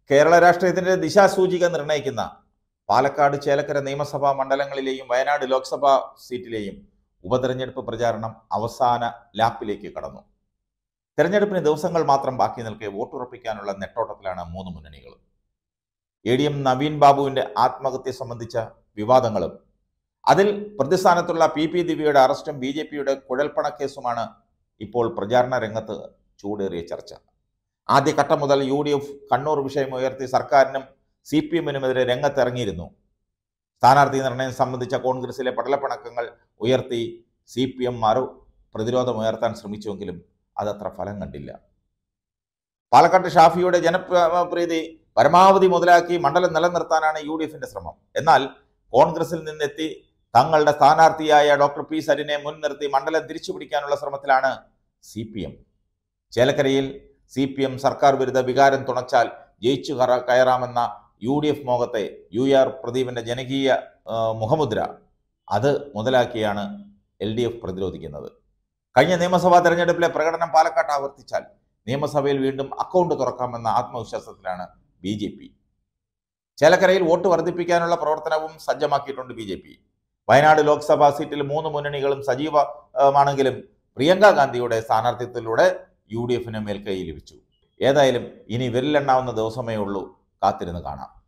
കേരള രാഷ്ട്രീയത്തിന്റെ ദിശാസൂചിക നിർണ്ണയിക്കുന്ന പാലക്കാട് ചേലക്കര നിയമസഭാ മണ്ഡലങ്ങളിലെയും വയനാട് ലോക്സഭാ സീറ്റിലെയും ഉപതെരഞ്ഞെടുപ്പ് പ്രചാരണം അവസാന ലാപ്പിലേക്ക് കടന്നു തെരഞ്ഞെടുപ്പിന് ദിവസങ്ങൾ മാത്രം ബാക്കി നിൽക്കെ വോട്ടുറപ്പിക്കാനുള്ള നെട്ടോട്ടത്തിലാണ് മൂന്ന് മുന്നണികളും എ ഡി എം നവീൻ ബാബുവിന്റെ ആത്മഹത്യ സംബന്ധിച്ച വിവാദങ്ങളും അതിൽ പ്രതിസ്ഥാനത്തുള്ള പി പി ദിവ്യയുടെ അറസ്റ്റും ബി ജെ പിയുടെ കുഴൽപ്പണക്കേസുമാണ് ഇപ്പോൾ പ്രചാരണ രംഗത്ത് ചൂടേറിയ ചർച്ച ആദ്യഘട്ടം മുതൽ യു ഡി എഫ് കണ്ണൂർ വിഷയം ഉയർത്തി സർക്കാരിനും സി പി എമ്മിനുമെതിരെ രംഗത്തിറങ്ങിയിരുന്നു സ്ഥാനാർത്ഥി നിർണയം സംബന്ധിച്ച കോൺഗ്രസിലെ പടലപ്പിണക്കങ്ങൾ ഉയർത്തി സി പി എം മറു പ്രതിരോധമുയർത്താൻ ശ്രമിച്ചുവെങ്കിലും അതത്ര ഫലം കണ്ടില്ല പാലക്കാട്ട് ഷാഫിയുടെ ജനപ്രീതി പരമാവധി മുതലാക്കി മണ്ഡലം നിലനിർത്താനാണ് യു ഡി എഫിന്റെ ശ്രമം എന്നാൽ കോൺഗ്രസിൽ നിന്നെത്തി തങ്ങളുടെ സ്ഥാനാർത്ഥിയായ ഡോക്ടർ പി സരിനെ മുൻനിർത്തി മണ്ഡലം തിരിച്ചുപിടിക്കാനുള്ള ശ്രമത്തിലാണ് സി പി എം ചേലക്കരയിൽ സി പി എം സർക്കാർ വിരുദ്ധ വികാരം തുണച്ചാൽ ജയിച്ചു കറ കയറാമെന്ന യു ഡി എഫ് മോഹത്തെ യു ആർ പ്രദീപിന്റെ ജനകീയ ആ, മുഖമുദ്ര അത് മുതലാക്കിയാണ് എൽ ഡി എഫ് പ്രതിരോധിക്കുന്നത് കഴിഞ്ഞ നിയമസഭാ തെരഞ്ഞെടുപ്പിലെ പ്രകടനം പാലക്കാട്ട് ആവർത്തിച്ചാൽ നിയമസഭയിൽ വീണ്ടും അക്കൗണ്ട് തുറക്കാമെന്ന ആത്മവിശ്വാസത്തിലാണ് ബി ജെ പി ചേലക്കരയിൽ വോട്ട് വർദ്ധിപ്പിക്കാനുള്ള പ്രവർത്തനവും സജ്ജമാക്കിയിട്ടുണ്ട് B J P Wayanad Lok Sabha സീറ്റിൽ മൂന്ന് മുന്നണികളും സജീവമാണെങ്കിലും പ്രിയങ്ക ഗാന്ധിയുടെ സ്ഥാനാർത്ഥിത്വത്തിലൂടെ യു ഡി എഫിന് മേൽക്കൈ ലഭിച്ചു ഏതായാലും ഇനി വിരലെണ്ണാവുന്ന ദിവസമേ ഉള്ളൂ കാത്തിരുന്ന് കാണാം